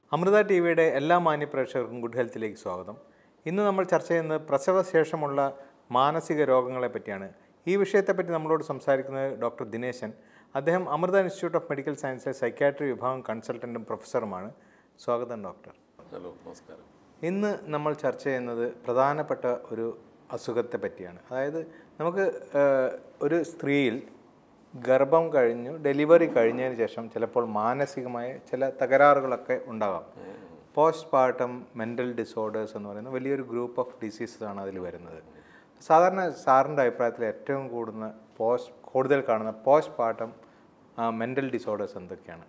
Amrita T വിയുടെ എല്ലാ മാന്യ പ്രേക്ഷകർക്കും ഗുഡ് ഹെൽത്തിലേക്ക് സ്വാഗതം ഇന്ന് നമ്മൾ ചർച്ച ചെയ്യുന്നത് പ്രസവശേഷമുള്ള മാനസിക രോഗങ്ങളെ പറ്റിയാണ് ഈ വിഷയത്തെപ്പറ്റി നമ്മളോട് സംസാരിക്കുന്നത് ഡോക്ടർ ദിനേശൻ അദ്ദേഹം അമൃത ഇൻസ്റ്റിറ്റ്യൂട്ട് ഓഫ് മെഡിക്കൽ സയൻസിലെ സൈക്യാട്രി വിഭാഗം കൺസൾട്ടൻറ്റും പ്രൊഫസറുമാണ് സ്വാഗതം ഡോക്ടർ ഹലോ നമസ്കാരം ഇന്ന് നമ്മൾ ചർച്ച ചെയ്യുന്നത് പ്രധാനപ്പെട്ട ഒരു അസുഖത്തെ പറ്റിയാണ് അതായത് നമുക്ക് ഏഹ്, ഒരു സ്ത്രീയിൽ ഗർഭം കഴിഞ്ഞു ഡെലിവറി കഴിഞ്ഞതിന് ശേഷം ചിലപ്പോൾ മാനസികമായ ചില തകരാറുകളൊക്കെ ഉണ്ടാകാം പോസ്റ്റ് പാർട്ടം മെൻ്റൽ ഡിസോർഡേഴ്സ് എന്ന് പറയുന്ന വലിയൊരു ഗ്രൂപ്പ് ഓഫ് ഡിസീസസ് ആണ് അതിൽ വരുന്നത് സാധാരണ സാറിൻ്റെ അഭിപ്രായത്തിൽ ഏറ്റവും കൂടുന്ന പോസ്റ്റ് കൂടുതൽ കാണുന്ന പോസ്റ്റ് പാർട്ടം മെൻ്റൽ ഡിസോർഡേഴ്സ് എന്തൊക്കെയാണ്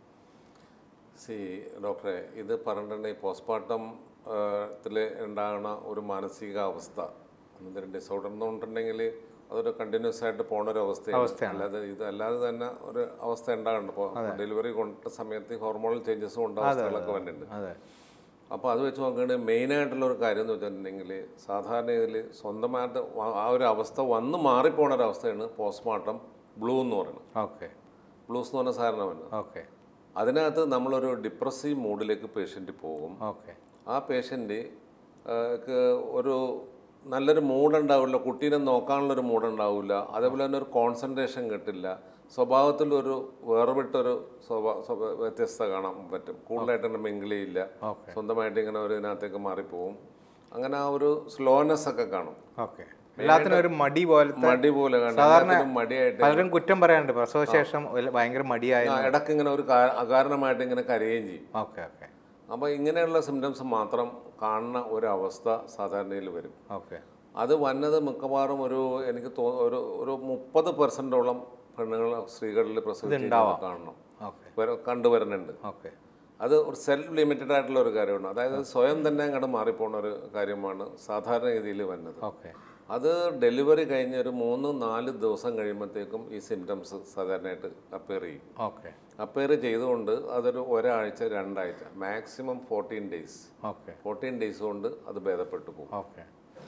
സി ഡോക്ടറെ ഇത് പറഞ്ഞിട്ടുണ്ട് ഈ പോസ്റ്റ്മോർട്ടം ത്തിൽ ഉണ്ടാകുന്ന ഒരു മാനസികാവസ്ഥ എന്നൊരു ഡിസോർഡർ എന്ന് പറഞ്ഞിട്ടുണ്ടെങ്കിൽ അതൊരു കണ്ടിന്യൂസ് ആയിട്ട് പോണ ഒരു അവസ്ഥയാണ് അല്ലാതെ ഇത് അല്ലാതെ തന്നെ ഒരു അവസ്ഥ ഉണ്ടാകുന്നുണ്ട് ഇപ്പോൾ ഡെലിവറി കൊണ്ട സമയത്ത് ഹോർമോണൽ ചേഞ്ചസും ഉണ്ട് അവസ്ഥകളൊക്കെ വരുന്നുണ്ട് അതെ അപ്പോൾ അത് വെച്ച് നോക്കുകയാണെങ്കിൽ മെയിനായിട്ടുള്ള ഒരു കാര്യം എന്ന് വെച്ചിട്ടുണ്ടെങ്കിൽ സാധാരണ ഇതിൽ സ്വന്തമായിട്ട് വ- ആ ഒരു അവസ്ഥ വന്ന് മാറിപ്പോണ ഒരു അവസ്ഥയാണ് പോസ്റ്റ്മോർട്ടം ബ്ലൂ എന്ന് പറയുന്നത് ഓക്കെ ബ്ലൂസ് എന്ന് പറഞ്ഞ സാധനമാണ് ഓക്കെ അതിനകത്ത് നമ്മളൊരു ഡിപ്രസീവ് മൂഡിലേക്ക് പേഷ്യൻ്റ് പോകും ഓക്കെ ആ പേഷ്യൻ്റ് ഒരു നല്ലൊരു മൂഡ് ഉണ്ടാവില്ല കുട്ടീനെ നോക്കാനുള്ളൊരു മൂഡ് ഉണ്ടാവില്ല അതേപോലെ തന്നെ ഒരു കോൺസെൻട്രേഷൻ കിട്ടില്ല സ്വഭാവത്തിൽ ഒരു വേർപെട്ടൊരു സ്വഭാവ സ്വഭ- വ്യത്യസ്തത കാണാൻ പറ്റും കൂടുതലായിട്ട് മിങ്കിൾ ചെയ്യില്ല ഓക്കെ സ്വന്തമായിട്ട് ഇങ്ങനെ ഒരു ഇതിനകത്തേക്ക് മാറിപ്പോവും അങ്ങനെ ആ ഒരു സ്ലോനെസ് ഒക്കെ കാണും ഓക്കെ എല്ലാത്തിനും ഒരു മടി പോലത്തെ മടി പോലെ കാണും എല്ലാത്തിനും മടിയായിട്ട് പലരും കുറ്റം പറയാനുണ്ട് പ്രസവശേഷം ഒരു ഭയങ്കര മടിയായ ആ, ഇടയ്ക്ക് ഇങ്ങനെ ഒരു കാ- അകാരണമായിട്ട് ഇങ്ങനെ കരയുകയും ചെയ്യും ഓക്കെ ഓക്കെ അപ്പോൾ ഇങ്ങനെയുള്ള സിംറ്റംസ് മാത്രം കാണുന്ന ഒരു അവസ്ഥ സാധാരണയിൽ വരും ഓക്കെ അത് വന്നത് മിക്കവാറും ഒരു എനിക്ക് തോ ഒരു ഒരു മുപ്പത് പെർസെൻറ്റോളം പെണ്ണുങ്ങൾ സ്ത്രീകളിൽ പ്രസവിച്ച് കാണണം ഓക്കെ വര- കണ്ടുവരുന്നുണ്ട് ഓക്കെ അത് ഒരു സെൽഫ് ലിമിറ്റഡ് ആയിട്ടുള്ള ഒരു കാര്യമാണ് അതായത് സ്വയം തന്നെ അങ്ങോട്ട് മാറിപ്പോണ ഒരു കാര്യമാണ് സാധാരണ രീതിയിൽ വരുന്നത് ഓക്കെ അത് ഡെലിവറി കഴിഞ്ഞ് ഒരു മൂന്ന് നാല് ദിവസം കഴിയുമ്പോഴത്തേക്കും ഈ സിംറ്റംസ് സാധാരണയായിട്ട് അപ്പിയർ ചെയ്യും ഓക്കെ അപ്പിയർ ചെയ്തുകൊണ്ട് അതൊരു ഒരാഴ്ച രണ്ടാഴ്ച maximum fourteen days okay fourteen days കൊണ്ട് അത് ഭേദപ്പെട്ടു പോകും ഓക്കെ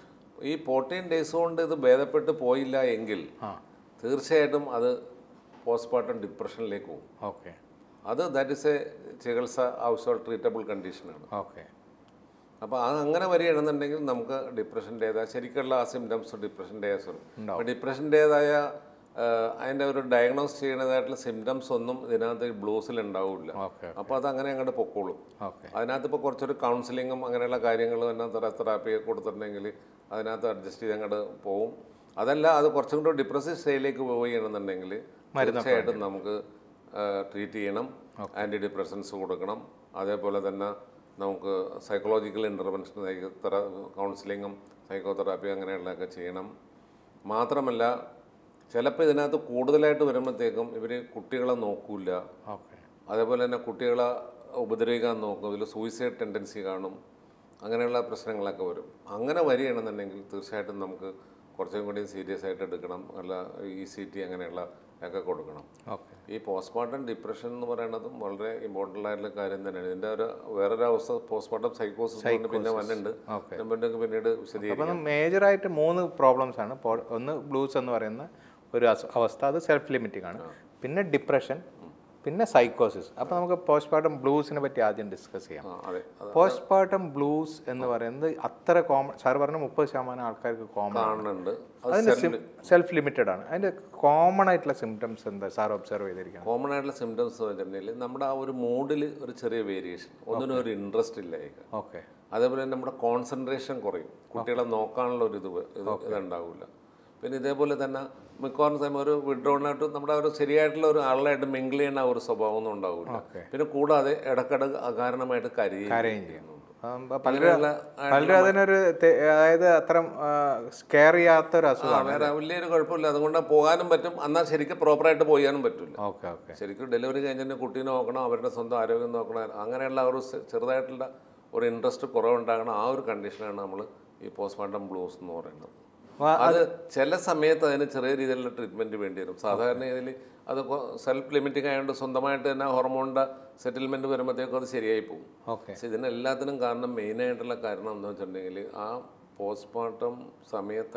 ഈ ഫോർട്ടീൻ ഡേയ്സ് കൊണ്ട് ഇത് ഭേദപ്പെട്ട് പോയില്ല എങ്കിൽ ആ തീർച്ചയായിട്ടും അത് പോസ്റ്റ്മോർട്ടം ഡിപ്രഷനിലേക്ക് പോകും ഓക്കെ അത് ദാറ്റ് ഇസ് എ ചികിത്സ ആവശ്യമുള്ള ട്രീറ്റബിൾ കണ്ടീഷനാണ് ഓക്കെ അപ്പോൾ അത് അങ്ങനെ വരികയാണെന്നുണ്ടെങ്കിൽ നമുക്ക് ഡിപ്രഷൻ്റേതായ ശരിക്കുള്ള ആ സിംറ്റംസ് ഡിപ്രഷൻ്റെതായ അപ്പോൾ ഡിപ്രഷൻ്റേതായ അതിൻ്റെ ഒരു ഡയഗ്നോസ് ചെയ്യുന്നതായിട്ടുള്ള സിംറ്റംസ് ഒന്നും ഇതിനകത്ത് ബ്ലൂസിൽ ഉണ്ടാവില്ല ഓക്കെ അപ്പോൾ അത് അങ്ങനെ അങ്ങോട്ട് പൊക്കോളും ഓക്കെ അതിനകത്ത് ഇപ്പോൾ കുറച്ചൊരു കൗൺസിലിങ്ങും അങ്ങനെയുള്ള കാര്യങ്ങളും അതിനകത്ത് തെറാപ്പി കൊടുത്തിട്ടുണ്ടെങ്കിൽ അതിനകത്ത് അഡ്ജസ്റ്റ് ചെയ്ത് അങ്ങോട്ട് പോവും അതല്ല അത് കുറച്ചും കൂടി ഡിപ്രസീവ് സ്റ്റേജിലേക്ക് പോവുകയാണെന്നുണ്ടെങ്കിൽ തീർച്ചയായിട്ടും നമുക്ക് ട്രീറ്റ് ചെയ്യണം ആൻറ്റി ഡിപ്രഷൻസ് കൊടുക്കണം അതേപോലെ തന്നെ നമുക്ക് സൈക്കോളജിക്കൽ ഇൻ്റർവെൻഷൻ കൗൺസിലിങ്ങും സൈക്കോതെറാപ്പി അങ്ങനെയുള്ളതൊക്കെ ചെയ്യണം മാത്രമല്ല ചിലപ്പോൾ ഇതിനകത്ത് കൂടുതലായിട്ട് വരുമ്പോഴത്തേക്കും ഇവർ കുട്ടികളെ നോക്കൂല ഓക്കെ അതേപോലെ തന്നെ കുട്ടികളെ ഉപദ്രവിക്കാൻ നോക്കും ഇതിൽ സൂയിസൈഡ് ടെൻഡൻസി കാണും അങ്ങനെയുള്ള പ്രശ്നങ്ങളൊക്കെ വരും അങ്ങനെ വരികയാണെന്നുണ്ടെങ്കിൽ തീർച്ചയായിട്ടും നമുക്ക് കുറച്ചും കൂടി സീരിയസ് ആയിട്ട് എടുക്കണം അല്ല ഇ സി ടി അങ്ങനെയുള്ള ഒക്കെ കൊടുക്കണം ഓക്കെ ഈ പോസ്റ്റ്മോർട്ടം ഡിപ്രഷൻ എന്ന് പറയുന്നതും വളരെ ഇമ്പോർട്ടൻ്റ് ആയിട്ടുള്ള കാര്യം തന്നെയാണ് ഇതിൻ്റെ ഒരു വേറൊരു അവസ്ഥ പോസ്റ്റ്മോർട്ടം സൈക്കോസിസ് കൊണ്ട് പിന്നെ വന്നിട്ടുണ്ട് ഓക്കെ പിന്നെ പിന്നീട് വിശദീകരിക്കും അപ്പം മേജറായിട്ട് മൂന്ന് പ്രോബ്ലംസ് ആണ് പോ- ഒന്ന് ബ്ലൂസ് എന്ന് പറയുന്ന ഒരു അസു- അവസ്ഥ അത് സെൽഫ് ലിമിറ്റിംഗ് ആണ് പിന്നെ ഡിപ്രഷൻ പിന്നെ സൈക്കോസിസ് അപ്പോൾ നമുക്ക് പോസ്റ്റ്മോർട്ടം ബ്ലൂസിനെ പറ്റി ആദ്യം ഡിസ്കസ് ചെയ്യാം ആ അതെ അത് പോസ്റ്റ്മോർട്ടം ബ്ലൂസ് എന്ന് പറയുന്നത് അത്ര കോമൺ സാർ പറഞ്ഞ മുപ്പത് ശതമാനം ആൾക്കാർക്ക് കോമൺ ആണ് കാണുന്നുണ്ട് അത് അതിന് സെൽഫ് ലിമിറ്റഡ് ആണ് അതിന്റെ കോമൺ ആയിട്ടുള്ള സിംറ്റംസ് എന്താ സാർ ഒബ്സർവ് ചെയ്തിരിക്കുന്നത് കോമൺ ആയിട്ടുള്ള സിംറ്റംസ് വെച്ചിട്ടുണ്ടെങ്കിൽ നമ്മുടെ ആ ഒരു മൂഡിൽ ഒരു ചെറിയ വേരിയേഷൻ ഒന്നിനും ഒരു ഇൻട്രസ്റ്റ് ഇല്ലായിരിക്കും ഓക്കെ അതേപോലെ തന്നെ നമ്മുടെ കോൺസെൻട്രേഷൻ കുറയും കുട്ടികളെ നോക്കാനുള്ള ഒരു ഇത് വ- ഇത് ഇതുണ്ടാവില്ല പിന്നെ ഇതേപോലെ തന്നെ മിക്കവാറും സമയം ഒരു വിഡ്രോണായിട്ട് നമ്മുടെ ഒരു ശരിയായിട്ടുള്ള ഒരു ആളായിട്ട് മിങ്കിൾ ചെയ്യുന്ന ആ ഒരു സ്വഭാവം ഒന്നും ഉണ്ടാവില്ല ഓക്കെ പിന്നെ കൂടാതെ ഇടക്കിടക്ക് അകാരണമായിട്ട് കരയുകയും കരയും ചെയ്യും ചെയ്യുന്നുണ്ട് ആകുമ്പോ പലരും അങ്ങനെയുള്ള പലരും അതിനൊരു തെ- അതായത് അത്ര സ്കെയർ ചെയ്യാത്തൊരു ആ അസുഖമാണ് വേറെ വലിയൊരു കുഴപ്പമില്ല അതുകൊണ്ട് പോകാനും പറ്റും എന്നാൽ ശരിക്കും പ്രോപ്പറായിട്ട് പോകാനും പറ്റില്ല ഓക്കെ ഓക്കെ ശരിക്കും ഡെലിവറി കഴിഞ്ഞിട്ട് കുട്ടീനെ നോക്കണം അവരുടെ സ്വന്തം ആരോഗ്യം നോക്കണം അങ്ങനെയുള്ള ആ ഒരു ചെ- ചെറുതായിട്ടുള്ള ഒരു ഇൻട്രസ്റ്റ് കുറവുണ്ടാകണം ആ ഒരു കണ്ടീഷനാണ് നമ്മൾ ഈ പോസ്റ്റ്മോർട്ടം ബ്ലൂസ് എന്ന് പറയുന്നത് വ- അത് ചില സമയത്ത് അതിന് ചെറിയ രീതിയിലുള്ള ട്രീറ്റ്മെൻറ്റ് വേണ്ടി വരും സാധാരണ ഇതിൽ അത് സെൽഫ് ലിമിറ്റിംഗ് ആയതുകൊണ്ട് സ്വന്തമായിട്ട് തന്നെ ഹോർമോണിൻ്റെ സെറ്റിൽമെൻറ്റ് വരുമ്പോഴത്തേക്കും അത് ശരിയായി പോകും ഓക്കെ പക്ഷെ ഇതിനെല്ലാത്തിനും കാരണം മെയിനായിട്ടുള്ള കാരണം എന്താ വെച്ചിട്ടുണ്ടെങ്കിൽ ആ പോസ്റ്റ്മോർട്ടം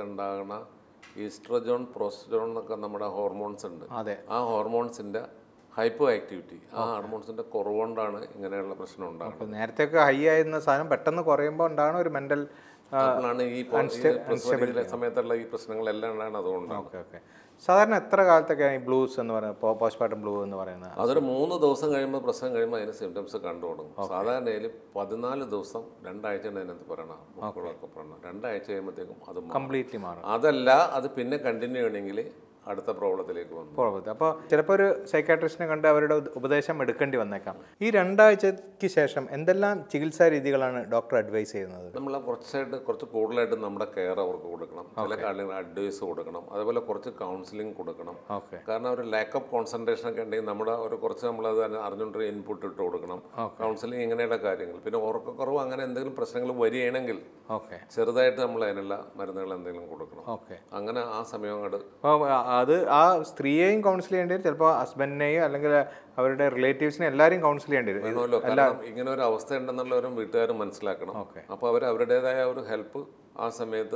സമയത്തുണ്ടാകുന്ന ഈസ്ട്രജോൺ പ്രോസ്റ്റജോൺ എന്നൊക്കെ നമ്മുടെ ഹോർമോൺസ് ഉണ്ട് അതെ ആ ഹോർമോൺസിൻ്റെ ഹൈപ്പോ ആക്ടിവിറ്റി ആ ഹോർമോൺസിൻ്റെ കുറവുകൊണ്ടാണ് ഇങ്ങനെയുള്ള പ്രശ്നം ഉണ്ടാകുന്നത് അപ്പോൾ നേരത്തെയൊക്കെ ഹൈ ആയിരുന്ന സാധനം പെട്ടെന്ന് കുറയുമ്പോൾ ഉണ്ടാണ് ഒരു മെൻ്റൽ അപ്പോഴാണ് ഈ പോ- ഈ പ്രസവ സമയത്തുള്ള ഈ പ്രശ്നങ്ങളെല്ലാം ഉണ്ടാകുന്നത് അതുകൊണ്ടാണ് ഓക്കെ ഓക്കെ സാധാരണ എത്ര കാലത്തൊക്കെയാണ് ഈ ബ്ലൂസ് എന്ന് പറയുന്നത് പോസ്റ്റ്മോർട്ടം ബ്ലൂ എന്ന് പറയുന്നത് അതൊരു മൂന്ന് ദിവസം കഴിയുമ്പോൾ പ്രസവം കഴിയുമ്പോൾ അതിന് സിംറ്റംസ് കണ്ടു തുടങ്ങും സാധാരണയിൽ പതിനാല് ദിവസം രണ്ടാഴ്ച അതിനകത്ത് പറയണം മക്കളൊക്കെ പറയണം രണ്ടാഴ്ച കഴിയുമ്പോഴത്തേക്കും അത് മാറും. കംപ്ലീറ്റ്ലി മാറും അതല്ല അത് പിന്നെ കണ്ടിന്യൂ ചെയ്യണമെങ്കിൽ അടുത്ത പ്രോബ്ലത്തിലേക്ക് വന്നു പുറത്ത് അപ്പോൾ ചിലപ്പോൾ ഒരു സൈക്കാട്രിസ്റ്റിനെ കണ്ട് അവരുടെ ഉപ- ഉപദേശം എടുക്കേണ്ടി വന്നേക്കാം ഈ രണ്ടാഴ്ചയ്ക്ക് ശേഷം എന്തെല്ലാം ചികിത്സാ രീതികളാണ് ഡോക്ടർ അഡ്വൈസ് ചെയ്യുന്നത് നമ്മൾ കുറച്ചായിട്ട് കുറച്ച് കൂടുതലായിട്ട് നമ്മുടെ കെയർ അവർക്ക് കൊടുക്കണം ചില കാര്യങ്ങൾ അഡ്വൈസ് കൊടുക്കണം അതുപോലെ കുറച്ച് കൗൺസിലിംഗ് കൊടുക്കണം ഓക്കെ കാരണം ഒരു ലാക്ക് ഓഫ് കോൺസെൻട്രേഷൻ ഒക്കെ ഉണ്ടെങ്കിൽ നമ്മുടെ ഒരു കുറച്ച് നമ്മളത് അറിഞ്ഞുകൊണ്ട് ഇൻപുട്ട് ഇട്ട് കൊടുക്കണം കൗൺസിലിംഗ് ഇങ്ങനെയുള്ള കാര്യങ്ങൾ പിന്നെ ഉറക്കക്കുറവ് അങ്ങനെ എന്തെങ്കിലും പ്രശ്നങ്ങൾ വരികയാണെങ്കിൽ ഓക്കെ ചെറുതായിട്ട് നമ്മൾ അതിനുള്ള മരുന്നുകൾ എന്തെങ്കിലും കൊടുക്കണം ഓക്കെ അങ്ങനെ ആ സമയം അങ്ങോട്ട് അപ്പോൾ അത് ആ സ്ത്രീയെയും കൗൺസിൽ ചെയ്യേണ്ടി വരും ചിലപ്പോൾ ഹസ്ബൻഡിനെയും അല്ലെങ്കിൽ അവരുടെ റിലേറ്റീവ്സിനെ എല്ലാവരെയും കൗൺസിൽ ചെയ്യേണ്ടി വരും വേണമല്ലോ കാരണം ഇങ്ങനെ ഒരു അവസ്ഥ ഉണ്ടെന്നുള്ളവരും വീട്ടുകാരും മനസ്സിലാക്കണം ഓക്കെ അപ്പോൾ അവർ അവരുടേതായ ഒരു ഹെൽപ്പ് ആ സമയത്ത്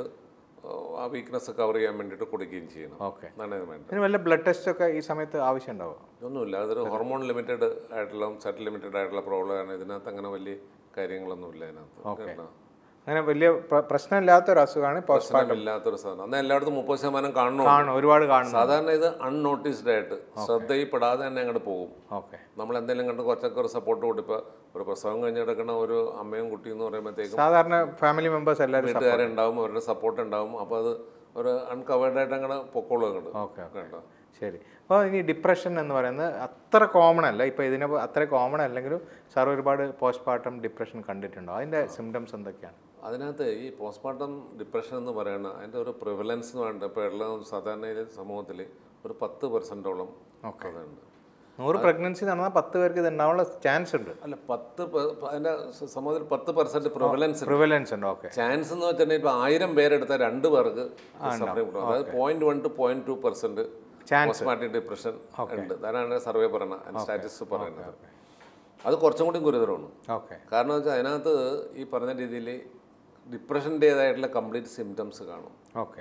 ആ വീക്ക്നെസ് കവർ ചെയ്യാൻ വേണ്ടിയിട്ട് കൊടുക്കുകയും ചെയ്യണം ഓക്കെ അതാണ് ഇത് വേണ്ടത് ഇതിന് വല്ല ബ്ലഡ് ടെസ്റ്റ് ഒക്കെ ഈ സമയത്ത് ആവശ്യമുണ്ടാവുമോ ഇതൊന്നുമില്ല അതൊരു ഹോർമോൺ ലിമിറ്റഡ് ആയിട്ടുള്ള സെറ്റ് ലിമിറ്റഡ് ആയിട്ടുള്ള പ്രോബ്ലമാണ് ഇതിനകത്ത് അങ്ങനെ വലിയ കാര്യങ്ങളൊന്നുമില്ല ഇതിനകത്ത് കേട്ടോ. അങ്ങനെ വലിയ പ്ര- പ്രശ്നമില്ലാത്ത ഒരു അസുഖമാണ് പോസ്റ്റ് പ്രശ്നമില്ലാത്തൊരു സാധനം അന്ന് എല്ലായിടത്തും മുപ്പത് ശതമാനം കാണണോ കാണും ഒരുപാട് കാണുന്നു സാധാരണ ഇത് അൺനോട്ടീസ്ഡ് ആയിട്ട് ശ്രദ്ധയിൽപ്പെടാതെ തന്നെ അങ്ങോട്ട് പോകും ഓക്കെ നമ്മൾ എന്തെങ്കിലും കണ്ട് കുറച്ചൊക്കെ ഒരു സപ്പോർട്ട് കൊടുക്കുക ഒരു പ്രസവം കഴിഞ്ഞ് കിടക്കുന്ന ഒരു അമ്മയും കുട്ടിയും എന്ന് പറയുമ്പോഴത്തേക്കും സാധാരണ ഫാമിലി മെമ്പേഴ്സ് എല്ലാവരും വീട്ടുകാരുണ്ടാവും അവരുടെ സപ്പോർട്ട് ഉണ്ടാവും അപ്പോൾ അത് ഒരു അൺകവേർഡ് ആയിട്ട് അങ്ങനെ പൊക്കോളും അങ്ങോട്ട് ഓക്കെ കേട്ടോ ശരി അപ്പോൾ ഇനി ഡിപ്രഷൻ എന്ന് പറയുന്നത് അത്ര കോമൺ അല്ല ഇപ്പോൾ ഇതിനെ പോ- അത്ര കോമൺ അല്ലെങ്കിലും സാർ ഒരുപാട് പോസ്റ്റ്മോർട്ടം ഡിപ്രഷൻ കണ്ടിട്ടുണ്ടോ അതിൻ്റെ സിംറ്റംസ് എന്തൊക്കെയാണ് അതിനകത്ത് ഈ പോസ്റ്റ്മോർട്ടം ഡിപ്രഷൻ എന്ന് പറയുന്ന അതിൻ്റെ ഒരു പ്രിവലൻസ് എന്ന് പറയുന്നത് ഇപ്പോൾ ഉള്ള സാധാരണ ഈ സമൂഹത്തിൽ ഒരു പത്ത് പെർസെൻറ്റോളം ഓക്കെ അതുണ്ട് നൂറ് പ്രഗ്നൻസി നടന്നാൽ പത്ത് പേർക്ക് ഇത് ഉണ്ടാവാനുള്ള ചാൻസ് ഉണ്ട് അല്ല പത്ത് പെ- അതിൻ്റെ സ- സമൂഹത്തിൽ പത്ത് പെർസെൻറ്റ് പ്രിവലൻസ് പ്രിവലൻസ് ഉണ്ട് ഓക്കെ ചാൻസ് എന്ന് വെച്ചിട്ടുണ്ടെങ്കിൽ ഇപ്പോൾ ആയിരം പേരെടുത്ത രണ്ട് പേർക്ക് സഫറിങ് ഉണ്ടാവും അതായത് point one two point two percent chance postmortem depression ഉണ്ട് അതാണ് സർവേ പറയുന്നത് സ്റ്റാറ്റിസ് പറയുന്നത് അത് കുറച്ചും കൂടി ഗുരുതരമാണ് ഓക്കെ കാരണം വെച്ചാൽ അതിനകത്ത് ഈ പറഞ്ഞ രീതിയിൽ ഡിപ്രഷൻ്റേതായിട്ടുള്ള കംപ്ലീറ്റ് സിംറ്റംസ് കാണും ഓക്കെ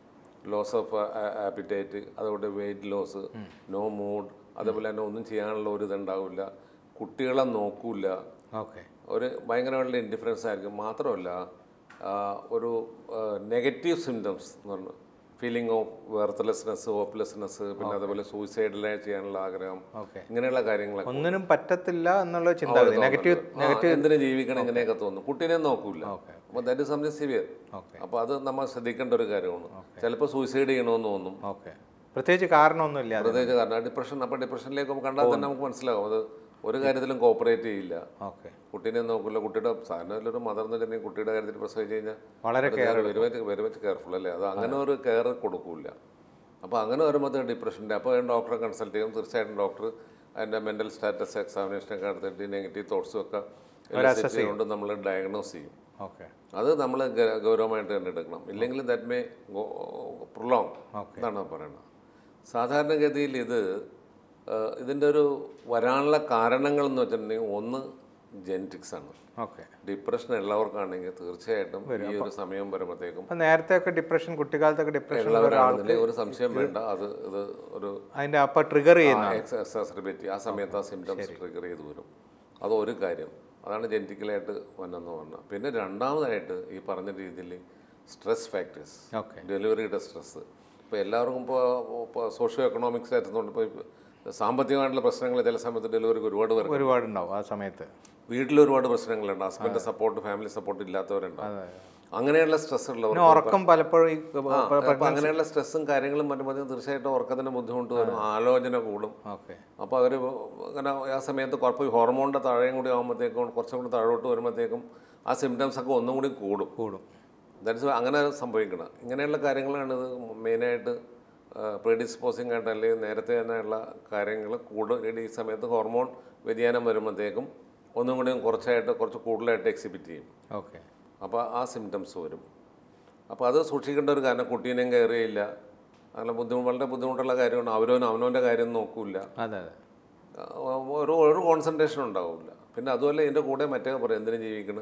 ലോസ് ഓഫ് ആപ്പിറ്റൈറ്റ് അതുകൊണ്ട് വെയിറ്റ് ലോസ് നോ മൂഡ് അതേപോലെ തന്നെ ഒന്നും ചെയ്യാനുള്ള ഒരു ഇതുണ്ടാവില്ല കുട്ടികളെ നോക്കൂല ഓക്കെ ഒരു ഭയങ്കരമായിട്ടുള്ള ഇൻഡിഫറൻസ് ആയിരിക്കും മാത്രമല്ല ആ, ഒരു നെഗറ്റീവ് സിംറ്റംസ് എന്ന് പറഞ്ഞു ഫീലിംഗ് ഓഫ് വെർത്ത്ലെസ്നെസ് ഹോപ്പ്ലെസ്നെസ് പിന്നെ അതേപോലെ സൂയിസൈഡിലെ ചെയ്യാനുള്ള ആഗ്രഹം ഓക്കെ ഇങ്ങനെയുള്ള കാര്യങ്ങളൊക്കെ ഒന്നിനും പറ്റത്തില്ല എന്നുള്ള ചിന്താഗതി നെഗറ്റീവ് ആ, എന്തിനു ജീവിക്കണം ഇങ്ങനെയൊക്കെ തോന്നും കുട്ടീനെ നോക്കൂല ഓക്കെ അപ്പോൾ that is something severe okay അപ്പോൾ അത് നമ്മൾ ശ്രദ്ധിക്കേണ്ട ഒരു കാര്യമാണ് ചിലപ്പോൾ സൂയിസൈഡ് ചെയ്യണമെന്ന് തോന്നും ഓക്കെ പ്രത്യേകിച്ച് കാരണമൊന്നുമില്ല അത് പ്രത്യേകിച്ച് കാരണം ഡിപ്രഷൻ അപ്പോൾ ഡിപ്രഷനിലേക്ക് കണ്ടാൽ തന്നെ നമുക്ക് മനസ്സിലാവും അത് ഒരു കാര്യത്തിലും കോപ്പറേറ്റ് ചെയ്യില്ല ഓക്കെ കുട്ടീനെ നോക്കില്ല കുട്ടിയുടെ സാധാരണ ഒരു മദർ എന്ന് വെച്ചിട്ടുണ്ടെങ്കിൽ കുട്ടിയുടെ കാര്യത്തിൽ പ്രസവിച്ച് കഴിഞ്ഞാൽ വളരെ very much very much careful അല്ലേ അത് അങ്ങനെ ഒരു കെയർ കൊടുക്കൂല അപ്പോൾ അങ്ങനെ വരുമ്പോൾ ഡിപ്രഷൻ്റെ അപ്പോൾ ഡോക്ടറെ കൺസൾട്ട് ചെയ്യും തീർച്ചയായിട്ടും ഡോക്ടർ അതിൻ്റെ മെൻ്റൽ സ്റ്റാറ്റസ് എക്സാമിനേഷനൊക്കെ നടത്തിയിട്ട് നെഗറ്റീവ് തോട്ട്സും ഒക്കെ elicit ചെയ്തുകൊണ്ട് നമ്മൾ ഡയഗ്നോസ് ചെയ്യും ഓക്കെ അത് നമ്മൾ ഗൗരവമായിട്ട് തന്നെ എടുക്കണം ഇല്ലെങ്കിൽ ദാറ്റ് മേ പ്രൊലോങ് Okay. എന്നാണ് പറയുന്നത് സാധാരണഗതിയിൽ ഇത് ഏഹ്, ഇതിൻ്റെ ഒരു വരാനുള്ള കാരണങ്ങൾ എന്ന് വെച്ചിട്ടുണ്ടെങ്കിൽ ഒന്ന് ജെനറ്റിക്സ് ആണ് ഓക്കെ ഡിപ്രഷൻ ഉള്ളവർക്കാണെങ്കിൽ തീർച്ചയായിട്ടും ഈ ഒരു സമയം വരുമ്പോഴത്തേക്കും അപ്പം നേരത്തെ ഒക്കെ ഡിപ്രഷൻ കുട്ടിക്കാലത്തൊക്കെ ഡിപ്രഷൻ ഉള്ളവരാണെന്നുണ്ടെങ്കിൽ ഒരു സംശയം വേണ്ട അത് ഇത് ഒരു അതിൻ്റെ അപ്പം ട്രിഗർ ചെയ്യുന്ന എക്സാസർബിറ്റി ആ സമയത്ത് ആ സിംറ്റംസ് ട്രിഗർ ചെയ്ത് വരും അത് ഒരു കാര്യം അതാണ് ജനറ്റിക്കലായിട്ട് വന്നെന്ന് പറഞ്ഞാൽ പിന്നെ രണ്ടാമതായിട്ട് ഈ പറഞ്ഞ രീതിയിൽ സ്ട്രെസ് ഫാക്ടേഴ്സ് ഓക്കെ ഡെലിവറിയുടെ സ്ട്രെസ്സ് ഇപ്പോൾ എല്ലാവർക്കും ഇപ്പോൾ ഇപ്പോൾ സോഷ്യോ എക്കണോമിക്സ് ആയിരുന്നുകൊണ്ട് ഇപ്പോൾ സാമ്പത്തികമായിട്ടുള്ള പ്രശ്നങ്ങൾ ചില സമയത്ത് ഡെലിവറിക്ക് ഒരുപാട് പേർക്ക് ഒരുപാടുണ്ടാവും ആ സമയത്ത് വീട്ടിൽ ഒരുപാട് പ്രശ്നങ്ങളുണ്ട് ഹസ്ബൻഡ് സപ്പോർട്ട് ഫാമിലി സപ്പോർട്ട് ഇല്ലാത്തവരുണ്ടാവും അങ്ങനെയുള്ള സ്ട്രെസ് ഉള്ളവർ പിന്നെ ഉറക്കം പലപ്പോഴും ഈ അപ്പോൾ അങ്ങനെയുള്ള സ്ട്രെസ്സും കാര്യങ്ങളും വരുമ്പോഴത്തേക്കും തീർച്ചയായിട്ടും ഉറക്കത്തിന് ബുദ്ധിമുട്ട് വരും ആലോചന കൂടും ഓക്കെ അപ്പോൾ അവർ അങ്ങനെ ആ സമയത്ത് കുറച്ച് ഹോർമോണിൻ്റെ താഴെയും കൂടി ആകുമ്പോഴത്തേക്കും കുറച്ചും കൂടി താഴോട്ട് വരുമ്പോഴത്തേക്കും ആ സിംറ്റംസ് ഒക്കെ ഒന്നും കൂടി കൂടും കൂടും ദാറ്റ്സ് അങ്ങനെ സംഭവിക്കണം ഇങ്ങനെയുള്ള കാര്യങ്ങളാണ് ഇത് മെയിനായിട്ട് പ്രീഡിസ്പോസിങ് ആയിട്ട് അല്ലെങ്കിൽ നേരത്തെ തന്നെയുള്ള കാര്യങ്ങൾ കൂടുതൽ ഈ സമയത്ത് ഹോർമോൺ വ്യതിയാനം വരുമ്പോഴത്തേക്കും ഒന്നും കൂടി കുറച്ചായിട്ട് കുറച്ച് കൂടുതലായിട്ട് എക്സിബിറ്റ് ചെയ്യും ഓക്കെ അപ്പോൾ ആ സിംറ്റംസ് വരും അപ്പോൾ അത് സൂക്ഷിക്കേണ്ട ഒരു കാരണം കുട്ടീനെയും കെയർ ചെയ്യില്ല അങ്ങനെ ബുദ്ധിമുട്ട് വളരെ ബുദ്ധിമുട്ടുള്ള കാര്യമാണ് അവനവൻ അവനവൻ്റെ കാര്യം നോക്കൂല അതെ അതെ ആ, ഒരു ഒരു കോൺസെൻട്രേഷൻ ഉണ്ടാവില്ല പിന്നെ അതുമല്ല ഇതിൻ്റെ കൂടെ മറ്റേ പറയും എന്തിനു ജീവിക്കണം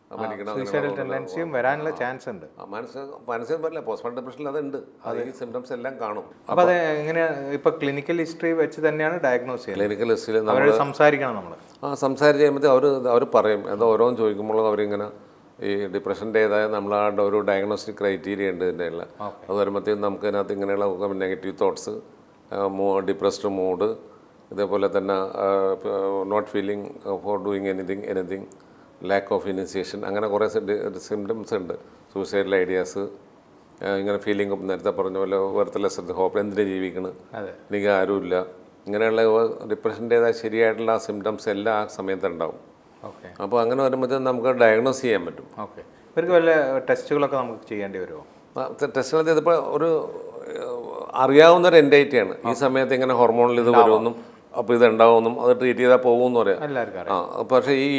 മരിക്കണം സൂയിസൈഡൽ ടെൻഡൻസിയും വരാനുള്ള ചാൻസ് ഉണ്ട് ആ, മനസ്സ് മനസ്സിൽ പറയില്ല പോസ്റ്റ്മോർട്ടം ഡിപ്രഷനിൽ അതുണ്ട് അത് ഈ സിംറ്റംസ് എല്ലാം കാണും അപ്പോൾ അത് എങ്ങനെ ഇപ്പൊ ക്ലിനിക്കൽ ഹിസ്റ്ററി വെച്ച് തന്നെയാണ് ഡയഗ്നോസ് ചെയ്യുന്നത് ക്ലിനിക്കൽ ഹിസ്റ്ററിയിൽ നമ്മൾ അവരോട് സംസാരിക്കണം നമ്മൾ ആ സംസാരിച്ച് കഴിയുമ്പോൾ അവർ അവർ പറയും എന്താ ഓരോന്ന് ചോദിക്കുമ്പോൾ അവരിങ്ങനെ ഈ ഡിപ്രഷൻ്റേതായ നമ്മളാണ്ട് ഒരു ഡയഗ്നോസ്റ്റിക് ക്രൈറ്റീരിയ ഉണ്ട് ഇതിൻ്റെ ഉള്ള അത് വരുമ്പോഴത്തേക്കും നമുക്ക് ഇതിനകത്ത് ഇങ്ങനെയുള്ള നെഗറ്റീവ് തോട്ട്സ് ഡിപ്രസ്ഡ് മൂഡ് ഇതേപോലെ തന്നെ not feeling for doing anything anything lack of initiation അങ്ങനെ കുറേ സിംറ്റംസ് ഉണ്ട് സൂസൈഡൽ ഐഡിയാസ് ഇങ്ങനെ ഫീലിംഗ് നേരത്തെ പറഞ്ഞ പോലെ വെറുത്തലെസ് ഹോപ്പ് എന്തിനു ജീവിക്കണം അതെ എനിക്ക് ആരുമില്ല ഇങ്ങനെയുള്ള ഡിപ്രഷൻ്റേതായ ശരിയായിട്ടുള്ള ആ സിംറ്റംസ് എല്ലാം ആ സമയത്ത് ഉണ്ടാവും ഓക്കെ അപ്പോൾ അങ്ങനെ വരുമ്പോഴത്തേക്കും നമുക്ക് ഡയഗ്നോസ് ചെയ്യാൻ പറ്റും ഓക്കെ ഇവർക്ക് വല്ല ടെസ്റ്റുകളൊക്കെ നമുക്ക് ചെയ്യേണ്ടി വരുമോ ടെസ്റ്റുകൾ ചെയ്തപ്പോൾ ഒരു ഏഹ്, അറിയാവുന്ന ഒരു എൻഡൈറ്റിയാണ് ഈ സമയത്ത് ഇങ്ങനെ ഹോർമോണിൽ ഇത് വരുമെന്നും അപ്പോൾ ഇത് ഉണ്ടാവുമെന്നും അത് ട്രീറ്റ് ചെയ്താൽ പോകുമെന്ന് പറയാം എല്ലാവർക്കും അറിയാം ആ പക്ഷേ ഈ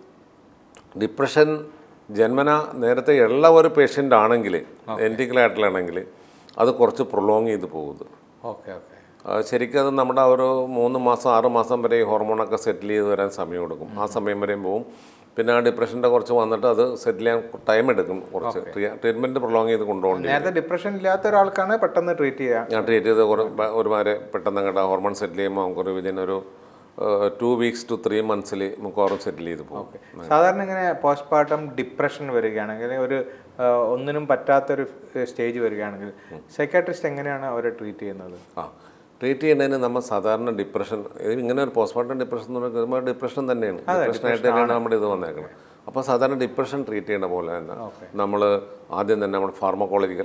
ഡിപ്രഷൻ ജന്മന നേരത്തെ ഉള്ള ഒരു പേഷ്യൻ്റ് ആണെങ്കിൽ എൻറ്റിക്കലായിട്ടുള്ളാണെങ്കിൽ അത് കുറച്ച് പ്രൊലോങ് ചെയ്ത് പോകുന്നത് ഓക്കെ ഓക്കെ ആ, ശരിക്കും അത് നമ്മുടെ ഒരു മൂന്ന് മാസം ആറ് മാസം വരെ ഈ ഹോർമോണൊക്കെ സെറ്റിൽ ചെയ്ത് വരാൻ സമയം എടുക്കും ആ സമയം വരെയും പോകും പിന്നെ ആ ഡിപ്രഷൻ്റെ കുറച്ച് വന്നിട്ട് അത് സെറ്റിൽ ചെയ്യാൻ ടൈം എടുക്കും കുറച്ച് ട്രീറ്റ്മെൻറ്റ് പ്രൊലോങ് ചെയ്ത് കൊണ്ടുപോകേണ്ടി വരും. നേരത്തെ ഡിപ്രഷൻ ഇല്ലാത്ത ഒരാൾക്കാണ് പെട്ടെന്ന് ട്രീറ്റ് ചെയ്യാം ഞാൻ ട്രീറ്റ് ചെയ്ത് കുറേ ബ- ഒരുമാതിരി പെട്ടെന്ന് അങ്ങോട്ട് ഹോർമോൺ സെറ്റിൽ ചെയ്യുമ്പോൾ നമുക്കൊരു വിതിൻ ഒരു ടു വീക്സ് ടു ത്രീ മന്ത്സിൽ മിക്കവാറും സെറ്റിൽ ചെയ്ത് പോകും ഓക്കെ സാധാരണ ഇങ്ങനെ പോസ്റ്റ്മോർട്ടം ഡിപ്രഷൻ വരികയാണെങ്കിൽ ഒരു ആ, ഒന്നിനും പറ്റാത്തൊരു സ്റ്റേജ് വരികയാണെങ്കിൽ സൈക്കാട്രിസ്റ്റ് എങ്ങനെയാണ് അവരെ ട്രീറ്റ് ചെയ്യുന്നത് ആ ട്രീറ്റ് ചെയ്യുന്നതിന് നമ്മൾ സാധാരണ ഡിപ്രഷൻ ഇങ്ങനെ ഒരു പോസ്റ്റ്മോർട്ടം ഡിപ്രഷൻ എന്ന് പറയുമ്പോൾ ഡിപ്രഷൻ തന്നെയാണ് ഡിപ്രഷനായിട്ട് തന്നെയാണ് നമ്മുടെ ഇത് വന്നേക്കുന്നത് അപ്പോൾ സാധാരണ ഡിപ്രഷൻ ട്രീറ്റ് ചെയ്യുന്ന പോലെ തന്നെ നമ്മൾ ആദ്യം തന്നെ നമ്മൾ ഫാർമക്കോളജിക്കൽ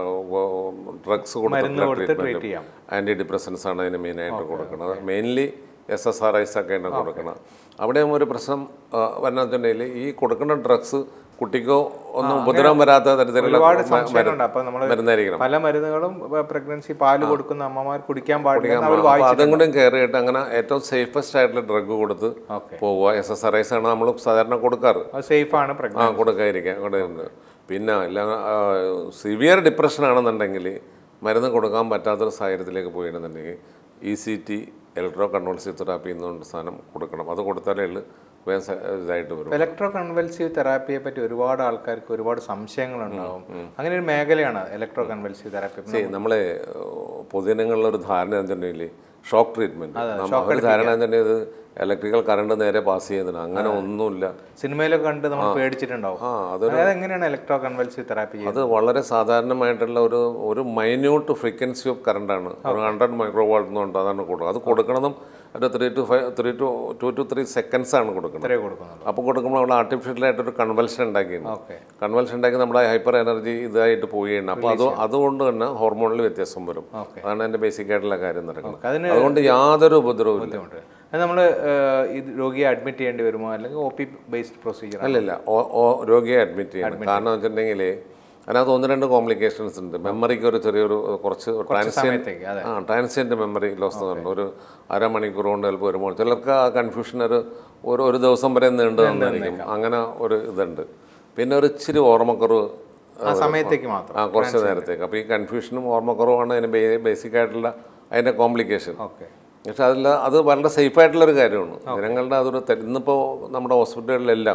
ഡ്രഗ്സ് കൊടുത്തിട്ടുള്ള കൊടുത്ത് treat ട്രീറ്റ്മെൻറ്റ് ചെയ്യാം. ആൻറ്റി ഡിപ്രഷൻസ് ആണ് ഇതിന് മെയിനായിട്ട് കൊടുക്കുന്നത് mainly S S R Is ഒക്കെയാണ് കൊടുക്കുന്നത് അവിടെയും ഒരു പ്രശ്നം വന്നിട്ടുണ്ടെങ്കിൽ ഈ കൊടുക്കുന്ന ഡ്രഗ്സ് കുട്ടിക്കോ ഒന്നും ഉപദ്രവം വരാത്ത തരത്തിലുള്ള ഒരുപാട് മ- സംശയങ്ങളുണ്ട് അപ്പോൾ നമ്മൾ മരുന്നായിരിക്കണം പല മരുന്നുകളും പ്രഗ്നൻസി പാല് കൊടുക്കുന്ന അമ്മമാർ കുടിക്കാൻ പാടില്ല അവർ അപ്പോൾ അതും കൂടെ കെയർ ചെയ്തിട്ട് അങ്ങനെ ഏറ്റവും സേഫസ്റ്റ് ആയിട്ടുള്ള ഡ്രഗ് കൊടുത്ത് ഓക്കെ പോവുക എസ് എസ് ആർ ഐസ് ആണ് നമ്മൾ സാധാരണ കൊടുക്കാറ് അത് സേഫ് ആണ് ആ പ്രഗ്നൻസി കൊടുക്കാതിരിക്കാൻ കൊടുക്കുന്നത് പിന്നെ ഇല്ല സിവിയർ ഡിപ്രഷൻ ആണെന്നുണ്ടെങ്കിൽ മരുന്ന് കൊടുക്കാൻ പറ്റാത്തൊരു സാഹചര്യത്തിലേക്ക് പോയിരുന്നുണ്ടെങ്കിൽ E C T electro convulsive therapy എന്നുകൊണ്ട് സാധനം കൊടുക്കണം അത് കൊടുത്താലേ ഉള്ളു വേഗം സ- ഇതായിട്ട് വരും ഇലക്ട്രോ കൺവൽസീവ് തെറാപ്പിയെ പറ്റി ഒരുപാട് ആൾക്കാർക്ക് ഒരുപാട് സംശയങ്ങളുണ്ടാവും അങ്ങനെ ഒരു മേഖലയാണ് ഇലക്ട്രോ കൺവൽസീവ് തെറാപ്പി See, നമ്മളെ ഏഹ്, പൊതുജനങ്ങളിലെ ഒരു ധാരണ എന്തുണ്ടെങ്കിൽ ഷോക്ക് ട്രീറ്റ്മെന്റ് ഒരു ധാരണ എന്തുണ്ടെങ്കിൽ ഇത് ഇലക്ട്രിക്കൽ കറണ്ട് നേരെ പാസ് ചെയ്യുന്നതിന് അങ്ങനെ ഒന്നുമില്ല സിനിമയിലൊക്കെ കണ്ട് നമ്മൾ പേടിച്ചിട്ടുണ്ടാവും ആ അത് അതായത് എങ്ങനെയാണ് ഇലക്ട്രോ കൺവൽസീവ് തെറാപ്പി ചെയ്യുന്നത് അത് വളരെ സാധാരണമായിട്ടുള്ള ഒരു ഒരു മൈന്യൂട്ട് ഫ്രീക്വൻസി ഓഫ് കറണ്ടാണ് ഒരു ഹൺഡ്രഡ് മൈക്രോ വാൾട്ട് എന്നുണ്ട് അതാണ് കൊടുക്കുക അത് കൊടുക്കുന്നതും ഒരു three two five three two two two three seconds ആണ് കൊടുക്കുന്നത് ഇത്രയേ കൊടുക്കുന്നുള്ളൂ അപ്പോൾ കൊടുക്കുമ്പോൾ നമ്മൾ ആർട്ടിഫിഷ്യലായിട്ടൊരു കൺവൽഷൻ ഉണ്ടാക്കിയിട്ടുണ്ട് ഓക്കെ കൺവൽഷൻ ഉണ്ടാക്കി നമ്മുടെ ഹൈപ്പർ എനർജി ഇതായിട്ട് പോവുകയാണ് അപ്പോൾ അത് അതുകൊണ്ട് തന്നെ ഹോർമോണിൽ വ്യത്യാസം വരും ഓക്കെ അതാണ് എൻ്റെ ബേസിക് ആയിട്ടുള്ള കാര്യം നടക്കുന്നത് അതിന് അതുകൊണ്ട് യാതൊരു ഉപദ്രവവും ഇല്ല ബുദ്ധിമുട്ട് അത് നമ്മൾ ഇത് രോഗിയെ അഡ്മിറ്റ് ചെയ്യേണ്ടി വരുമോ അല്ലെങ്കിൽ ഒ പി ബേസ്ഡ് പ്രൊസീജിയർ അല്ലല്ല ഓ- ഓ രോഗിയെ അഡ്മിറ്റ് ചെയ്യണം കാരണം വെച്ചിട്ടുണ്ടെങ്കിൽ അതിനകത്ത് ഒന്ന് രണ്ട് കോംപ്ലിക്കേഷൻസ് ഉണ്ട് മെമ്മറിക്ക് ഒരു ചെറിയൊരു കുറച്ച് ട്രാൻസിയൻ സമയത്തേക്ക് അതെ ആ ട്രാൻസിയൻ്റ് മെമ്മറി ലോസ് ഉണ്ട് ഒരു അരമണിക്കൂർ കൊണ്ട് ചിലപ്പോൾ വരുമ്പോൾ ചിലർക്ക് ആ കൺഫ്യൂഷൻ ഒരു ഒരു ഒരു ദിവസം വരെ നീണ്ടു നിന്നായിരിക്കും അങ്ങനെ ഒരു ഇതുണ്ട് പിന്നെ ഒരു ഇച്ചിരി ഓർമ്മക്കുറവ് ആ സമയത്തേക്ക് മാത്രം ആ കുറച്ച് നേരത്തേക്ക് അപ്പോൾ ഈ കൺഫ്യൂഷനും ഓർമ്മക്കുറവാണ് അതിന് ബേസിക് ആയിട്ടുള്ള അതിൻ്റെ കോംപ്ലിക്കേഷൻ ഓക്കെ പക്ഷെ അതിൽ അത് വളരെ സേഫ് ആയിട്ടുള്ളൊരു കാര്യമാണ് ജനങ്ങളുടെ അതൊരു തെ- ഇന്നിപ്പോൾ നമ്മുടെ ഹോസ്പിറ്റലുകളിലെല്ലാം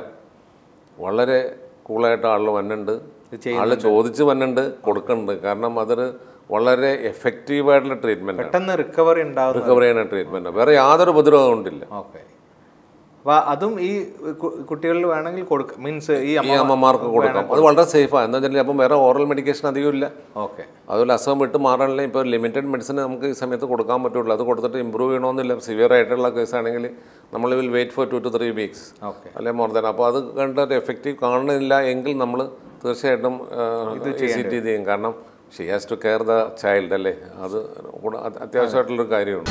വളരെ കൂളായിട്ട് ആളുകൾ വന്നുണ്ട് ആൾ ചോദിച്ച് വന്നുണ്ട് കൊടുക്കുന്നുണ്ട് കാരണം അതൊരു വളരെ എഫക്റ്റീവായിട്ടുള്ള ട്രീറ്റ്മെൻറ്റ് പെട്ടെന്ന് റിക്കവറി ഉണ്ടാവുന്നത് റിക്കവർ ചെയ്യുന്ന ട്രീറ്റ്മെൻറ്റ് വേറെ യാതൊരു ഉപദ്രവവും കൊണ്ടില്ല ഓക്കെ അപ്പോൾ അതും ഈ കു- കുട്ടികളിൽ വേണമെങ്കിൽ കൊടുക്കാം മീൻസ് ഈ ഈ അമ്മ അമ്മമാർക്ക് കൊടുക്കാം അത് വളരെ സേഫാണ് എന്താ വെച്ചാൽ അപ്പം വേറെ ഓറൽ മെഡിക്കേഷൻ അധികം ഇല്ല ഓക്കെ അതുപോലെ അസുഖം വിട്ട് മാറാനുള്ള ഇപ്പോൾ ലിമിറ്റഡ് മെഡിസിൻ നമുക്ക് ഈ സമയത്ത് കൊടുക്കാൻ പറ്റുള്ളൂ അത് കൊടുത്തിട്ട് ഇമ്പ്രൂവ് ചെയ്യണമെന്നില്ല സിവിയർ ആയിട്ടുള്ള കേസ് ആണെങ്കിൽ നമ്മൾ will wait for two two three weeks okay അല്ലെ മോർ ദാൻ അപ്പോൾ അത് കണ്ട ഒരു എഫക്റ്റീവ് കാണുന്നില്ല എങ്കിൽ നമ്മൾ തീർച്ചയായിട്ടും ഇ സി ടി ചെയ്യും കാരണം she has to care the child അല്ലേ അത് കൂടെ അത് അത്യാവശ്യമായിട്ടുള്ളൊരു കാര്യമാണ്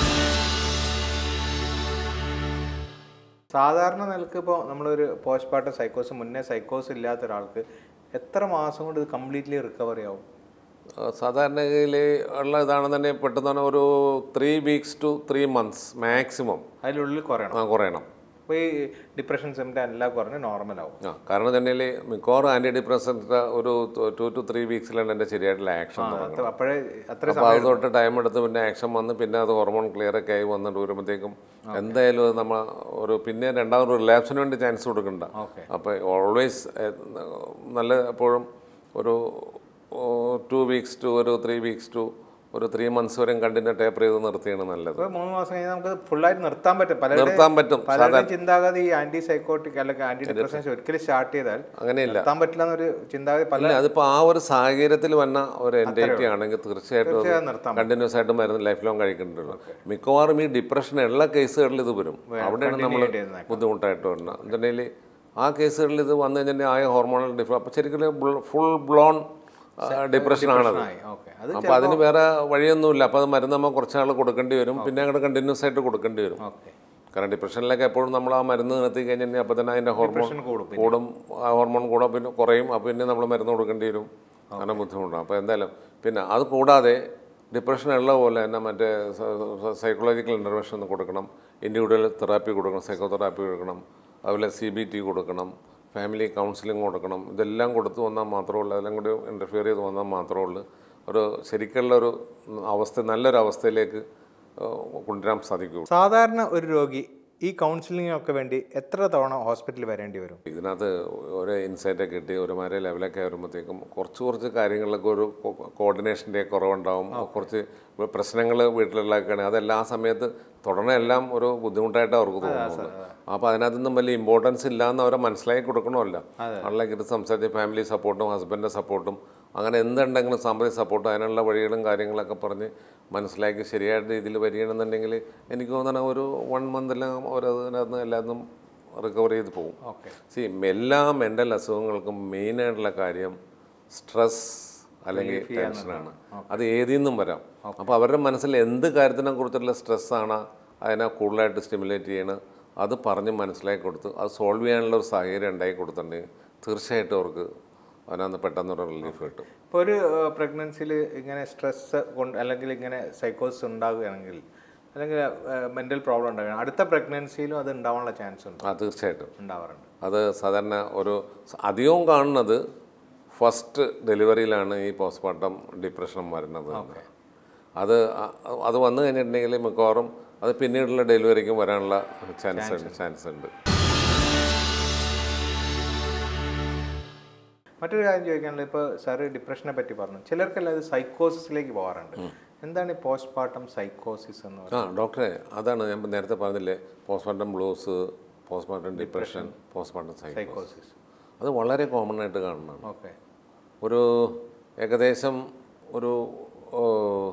സാധാരണ നിലക്ക് ഇപ്പോൾ നമ്മളൊരു പോസ്റ്റ്മോർട്ടം സൈക്കോസ് മുന്നേ സൈക്കോസ് ഇല്ലാത്ത ഒരാൾക്ക് എത്ര മാസം കൊണ്ട് ഇത് കംപ്ലീറ്റ്ലി റിക്കവറി ആവും ആ, സാധാരണയിൽ ഉള്ള ഇതാണെന്ന് തന്നെ പെട്ടെന്ന് തന്നെ ഒരു three weeks to three months maximum അതിനുള്ളിൽ കുറയണം ആ കുറയണം അപ്പോൾ ഈ ഡിപ്രഷൻ സിംറ്റം എല്ലാം കുറഞ്ഞ് നോർമലാവും ആ കാരണം തന്നെ മിക്കവാറും ആൻറ്റി ഡിപ്രസൻറ്റ് ഒരു ടു ടു ത്രീ വീക്സിലാണ് എൻ്റെ ശരിയായിട്ടുള്ള ആക്ഷൻ തുടങ്ങുന്നത് അപ്പോഴേ അത്ര അപ്പോൾ അത് തൊട്ട് ടൈം എടുത്ത് പിന്നെ ആക്ഷൻ വന്ന് പിന്നെ അത് ഹോർമോൺ ക്ലിയർ ഒക്കെ ആയി വന്നിട്ട് വരുമ്പോഴത്തേക്കും എന്തായാലും അത് നമ്മൾ ഒരു പിന്നെ രണ്ടാമത് റിലാപ്സിന് വേണ്ടി ചാൻസ് കൊടുക്കണ്ട ഓക്കെ അപ്പോൾ ഓൾവേസ് നല്ല എപ്പോഴും ഒരു ടു വീക്സ് ടു ഒരു ത്രീ വീക്സ് ടു ഒരു ത്രീ മന്ത്സ് വരെയും കണ്ടിന്യൂ ടേപ്പർ ചെയ്ത് നിർത്തിയാണ് നല്ലത് ഇപ്പോൾ മൂന്ന് മാസം കഴിഞ്ഞാൽ നമുക്ക് ഫുള്ളായിട്ട് നിർത്താൻ പറ്റും പലരുടെ നിർത്താൻ പറ്റും പലരുടെയും ചിന്താഗതി ഈ ആന്റി സൈക്കോട്ടിക് അല്ലെങ്കിൽ ആന്റി ഡിപ്രഷൻസ് ഒരിക്കലും സ്റ്റാർട്ട് ചെയ്താൽ അങ്ങനെയില്ല നിർത്താൻ പറ്റില്ല എന്നൊരു ചിന്താഗതി പല അല്ല അതിപ്പോൾ ആ ഒരു സാഹചര്യത്തിൽ വന്ന ഒരു എൻറ്റൈറ്റി ആണെങ്കിൽ തീർച്ചയായിട്ടും അത് തീർച്ചയായും നിർത്താം കണ്ടിന്യൂസ് ആയിട്ട് മരുന്ന് ലൈഫ് ലോങ് കഴിക്കേണ്ടതുള്ളൂ മിക്കവാറും ഈ ഡിപ്രഷൻ ഉള്ള കേസുകളിൽ ഇത് വരും അവിടെയാണ് നമ്മൾ ചെയ്യുന്നത്. ബുദ്ധിമുട്ടായിട്ട് വരുന്നത് എന്നുണ്ടെങ്കിൽ ആ കേസുകളിൽ ഇത് വന്നു കഴിഞ്ഞാൽ ആയ ഹോർമോണൽ ഡിഫ അപ്പോൾ ശരിക്കും ഫുൾ ബ്ലോൺ ഡിപ്രഷനാണത് ഓക്കെ അത് അപ്പോൾ അതിന് വേറെ വഴിയൊന്നുമില്ല അപ്പോൾ അത് മരുന്ന് നമ്മൾ കുറച്ച് നാൾ കൊടുക്കേണ്ടി വരും പിന്നെ അങ്ങോട്ട് കണ്ടിന്യൂസ് ആയിട്ട് കൊടുക്കേണ്ടി വരും ഓക്കെ കാരണം ഡിപ്രഷനിലൊക്കെ എപ്പോഴും നമ്മൾ ആ മരുന്ന് നിർത്തി കഴിഞ്ഞാൽ അപ്പോൾ തന്നെ അതിൻ്റെ ഹോർമോൺ കൂടും കൂടും ആ ഹോർമോൺ കൂടെ പിന്നെ കുറയും അപ്പോൾ പിന്നെ നമ്മൾ മരുന്ന് കൊടുക്കേണ്ടി വരും അങ്ങനെ ബുദ്ധിമുട്ടാണ് അപ്പോൾ എന്തായാലും പിന്നെ അത് കൂടാതെ ഡിപ്രഷൻ ഉള്ള പോലെ തന്നെ മറ്റേ സൈക്കോളജിക്കൽ ഇൻ്റർവെൻഷൻ കൊടുക്കണം ഇൻഡിവിജ്വൽ തെറാപ്പി കൊടുക്കണം സൈക്കോ തെറാപ്പി കൊടുക്കണം അതുപോലെ സി ബി ടി കൊടുക്കണം ഫാമിലി കൗൺസിലിംഗ് കൊടുക്കണം ഇതെല്ലാം കൊടുത്ത് വന്നാൽ മാത്രമേ ഉള്ളൂ അതെല്ലാം കൂടി ഇൻ്റർഫിയർ ചെയ്ത് വന്നാൽ മാത്രമേ ഉള്ളൂ ഒരു ശരിക്കുള്ള ഒരു അവസ്ഥ നല്ലൊരു അവസ്ഥയിലേക്ക് ഏഹ്, കൊണ്ടുവരാൻ സാധിക്കുകയുള്ളൂ സാധാരണ ഒരു രോഗി ഈ കൗൺസിലിങ്ങിനൊക്കെ വേണ്ടി എത്ര തവണ ഹോസ്പിറ്റലിൽ വരേണ്ടി വരും ഇതിനകത്ത് ഒരു ഇൻസൈറ്റൊക്കെ കിട്ടി ഒരുമാതിരി ലെവലൊക്കെ വരുമ്പോഴത്തേക്കും കുറച്ച് കുറച്ച് കാര്യങ്ങളിലൊക്കെ ഒരു കോർഡിനേഷൻ്റെ കുറവുണ്ടാവും കുറച്ച് പ്രശ്നങ്ങൾ വീട്ടിലുള്ളതൊക്കെയാണ് അതെല്ലാം ആ സമയത്ത് തുടർന്ന് എല്ലാം ഒരു ബുദ്ധിമുട്ടായിട്ട് അവർക്ക് തോന്നുന്നുണ്ട് അപ്പോൾ അതിനകത്തൊന്നും വലിയ ഇമ്പോർട്ടൻസ് ഇല്ലാന്ന് അവരെ മനസ്സിലാക്കി കൊടുക്കണമല്ല ആളിലേക്ക് ഇത് സംസാരിച്ച് ഫാമിലി സപ്പോർട്ടും ഹസ്ബൻഡിൻ്റെ സപ്പോർട്ടും അങ്ങനെ എന്തുണ്ടെങ്കിലും സാമ്പത്തിക സപ്പോർട്ടും അതിനുള്ള വഴികളും കാര്യങ്ങളൊക്കെ പറഞ്ഞ് മനസ്സിലാക്കി ശരിയായ രീതിയിൽ വരികയാണെന്നുണ്ടെങ്കിൽ എനിക്ക് തോന്നണ ഒരു വൺ മന്തെല്ലാം അവരതിനകത്ത് എല്ലാത്തും റിക്കവർ ചെയ്ത് പോകും ഓക്കെ സി എല്ലാ മെൻ്റൽ അസുഖങ്ങൾക്കും മെയിനായിട്ടുള്ള കാര്യം സ്ട്രെസ് അല്ലെങ്കിൽ ടെൻഷനാണ് അത് ഏതിൽ നിന്നും വരാം അപ്പോൾ അവരുടെ മനസ്സിൽ എന്ത് കാര്യത്തിനെ കുറിച്ചുള്ള സ്ട്രെസ്സാണ് അതിനെ കൂടുതലായിട്ട് സ്റ്റിമുലേറ്റ് ചെയ്യണത് അത് പറഞ്ഞ് മനസ്സിലാക്കി കൊടുത്ത് അത് സോൾവ് ചെയ്യാനുള്ള ഒരു സാഹചര്യം ഉണ്ടാക്കി കൊടുത്തിട്ടുണ്ടെങ്കിൽ തീർച്ചയായിട്ടും അവർക്ക് അതിനകത്ത് പെട്ടെന്നൊരു റിലീഫ് കിട്ടും ഇപ്പോൾ ഒരു പ്രഗ്നൻസിയിൽ ഇങ്ങനെ സ്ട്രെസ് കൊണ്ട് അല്ലെങ്കിൽ ഇങ്ങനെ സൈക്കോസിസ് ഉണ്ടാകുകയാണെങ്കിൽ അല്ലെങ്കിൽ മെൻ്റൽ പ്രോബ്ലം ഉണ്ടാകുകയാണ് അടുത്ത പ്രഗ്നൻസിയിലും അത് ഉണ്ടാവാനുള്ള ചാൻസ് ഉണ്ട് ആ തീർച്ചയായിട്ടും ഉണ്ടാവാറുണ്ട് അത് സാധാരണ ഒരു അധികവും കാണുന്നത് ഫസ്റ്റ് ഡെലിവറിയിലാണ് ഈ പോസ്റ്റ്മോർട്ടം ഡിപ്രഷൻ വരുന്നത് അത് അ- അത് വന്നു കഴിഞ്ഞിട്ടുണ്ടെങ്കിൽ മിക്കവാറും അത് പിന്നീടുള്ള ഡെലിവറിക്കും വരാനുള്ള ചാൻസ് ഉണ്ട് ചാൻസ് ഉണ്ട് മറ്റൊരു കാര്യം ചോദിക്കാനുള്ളത് ഇപ്പോൾ സാറ് ഡിപ്രഷനെ പറ്റി പറഞ്ഞു ചിലർക്കെല്ലാം ഇത് സൈക്കോസിസിലേക്ക് പോകാറുണ്ട് എന്താണ് ഈ പോസ്റ്റ്മോർട്ടം സൈക്കോസിസ് എന്ന് പറയുന്നത് ആ ഡോക്ടറെ അതാണ് ഞാൻ നേരത്തെ പറഞ്ഞില്ലേ postmortem blues postmortem depression postmortem psycho സൈക്കോസിസ് അത് വളരെ കോമൺ ആയിട്ട് കാണുന്നതാണ് ഓക്കെ ഒരു ഏകദേശം ഒരു ഓ,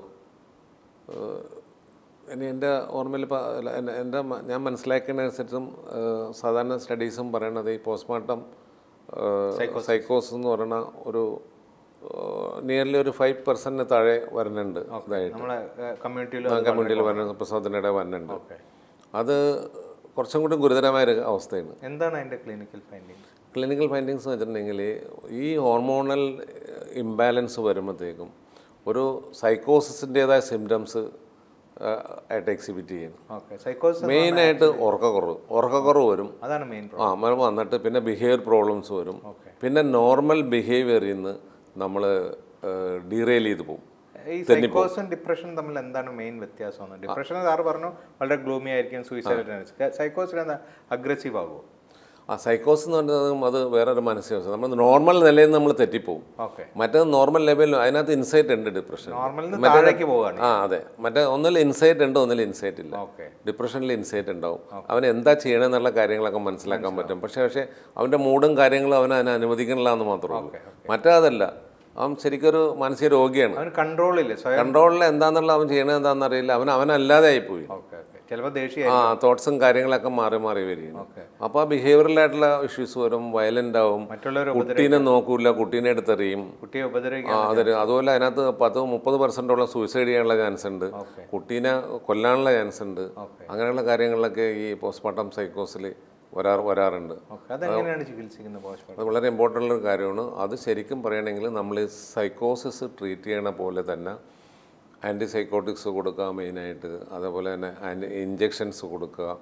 ഏഹ്, ഇനി എൻ്റെ ഓർമ്മയിൽ ഇപ്പോൾ എൻ്റെ മ- ഞാൻ മനസ്സിലാക്കുന്നതനുസരിച്ചും ഏഹ്, സാധാരണ സ്റ്റഡീസും പറയണത് ഈ പോസ്റ്റ്മോർട്ടം സൈക്കോസ് എന്ന് പറയുന്ന ഒരു നിയർലി ഒരു ഫൈവ് പെർസെൻറ്റിന് താഴെ വരുന്നുണ്ട് ഇതായിട്ട് നമ്മളെ കമ്മ്യൂണിറ്റിയിൽ കമ്മ്യൂണിറ്റിയിൽ വരുന്ന പ്രസവത്തിനിടെ വരുന്നുണ്ട് അത് കുറച്ചും കൂടി ഗുരുതരമായ ഒരു അവസ്ഥയാണ് എന്താണ് അതിൻ്റെ ക്ലിനിക്കൽ ഫൈൻഡിങ് ക്ലിനിക്കൽ ഫൈൻഡിങ്സ് എന്ന് വെച്ചിട്ടുണ്ടെങ്കിൽ ഈ ഹോർമോണൽ ഇംബാലൻസ് വരുമ്പോഴത്തേക്കും ഒരു സൈക്കോസിൻ്റേതായ സിംറ്റംസ് ആയിട്ട് എക്സിബിറ്റ് ചെയ്യുന്നു ഓക്കെ സൈക്കോസിസ് മെയിനായിട്ട് ഉറക്കക്കുറവ് ഉറക്കക്കുറവ് വരും അതാണ് മെയിൻ പ്രോബ്ലം ആ മരം വന്നിട്ട് പിന്നെ ബിഹേവിയർ പ്രോബ്ലംസ് വരും Okay. പിന്നെ നോർമൽ ബിഹേവിയറിൽ നിന്ന് നമ്മൾ ഡീറെയിൽ ചെയ്ത് പോകും ഈ സൈക്കോസും ഡിപ്രഷൻ തമ്മിൽ എന്താണ് മെയിൻ വ്യത്യാസം ഡിപ്രഷൻ സാറ് പറഞ്ഞു വളരെ ഗ്ലൂമി ആയിരിക്കും സൂയിസൈഡ് സൈക്കോസിൽ എന്താ അഗ്രസീവ് ആകുമോ ആ സൈക്കോസ് എന്ന് പറയുന്നത് അത് വേറൊരു മാനസികാവസ്ഥ നമ്മൾ നോർമൽ നിലയിൽ നിന്ന് നമ്മൾ തെറ്റിപ്പോവും ഓക്കെ മറ്റേത് നോർമൽ ലെവലിൽ അതിനകത്ത് ഇൻസൈറ്റ് ഉണ്ട് ഡിപ്രഷൻ നോർമലിൽ നിന്ന് താഴേക്ക് പോവുകയാണ് ആ അതെ മറ്റേ ഒന്നിൽ ഇൻസൈറ്റ് ഉണ്ട് ഒന്നിൽ ഇൻസൈറ്റ് ഇല്ല ഓക്കെ ഡിപ്രഷനിൽ ഇൻസൈറ്റ് ഉണ്ടാവും അവൻ എന്താ ചെയ്യണമെന്നുള്ള കാര്യങ്ങളൊക്കെ മനസ്സിലാക്കാൻ പറ്റും പക്ഷേ പക്ഷേ അവൻ്റെ മൂഡും കാര്യങ്ങളും അവനെ അതിനെ അനുവദിക്കണില്ല എന്ന് മാത്രമേ ഉള്ളൂ മറ്റേ അതല്ല അവൻ ശരിക്കൊരു മാനസിക രോഗിയാണ് അവന് കൺട്രോൾ ഇല്ല സ്വയം കൺട്രോളിൽ എന്താണെന്നുള്ള അവൻ ചെയ്യണത് എന്താണെന്ന് അറിയില്ല അവൻ അവനല്ലാതെ ആയിപ്പോയി ഓക്കെ ഓക്കെ ചിലപ്പോൾ ദേഷ്യ ആ തോട്ട്സും കാര്യങ്ങളൊക്കെ മാറി മാറി വരികയാണ് ഓക്കെ അപ്പോൾ ആ ബിഹേവിയറലായിട്ടുള്ള ഇഷ്യൂസ് വരും വയലൻ്റ് ആവും മറ്റുള്ളവർ കുട്ടീനെ നോക്കൂല കുട്ടീനെ എടുത്തെറിയും കുട്ടിയെ ഉപദ്രവിക്കാൻ ആ അതെ അതുപോലെ അതിനകത്ത് പത്ത് മുപ്പത് പെർസെൻറ്റോളം സൂയിസൈഡ് ചെയ്യാനുള്ള ചാൻസ് ഉണ്ട് ഓക്കെ കുട്ടീനെ കൊല്ലാനുള്ള ചാൻസ് ഉണ്ട് ഓക്കെ അങ്ങനെയുള്ള കാര്യങ്ങളിലൊക്കെ ഈ പോസ്റ്റ്മോർട്ടം സൈക്കോസിൽ വരാ വരാറുണ്ട് ഓക്കെ അതെങ്ങനെയാണ് ചികിത്സിക്കുന്നത് പോസ്റ്റ്മോർട്ടം അത് വളരെ ഇമ്പോർട്ടൻ്റ് ഉള്ള ഒരു കാര്യമാണ് അത് ശരിക്കും പറയുകയാണെങ്കിൽ നമ്മൾ ഈ സൈക്കോസിസ് ട്രീറ്റ് ചെയ്യണ പോലെ തന്നെ ആൻറ്റി സൈക്കോട്ടിക്സ് കൊടുക്കുക മെയിനായിട്ട് അതേപോലെ തന്നെ ആൻറ്റി ഇഞ്ചെക്ഷൻസ് കൊടുക്കുക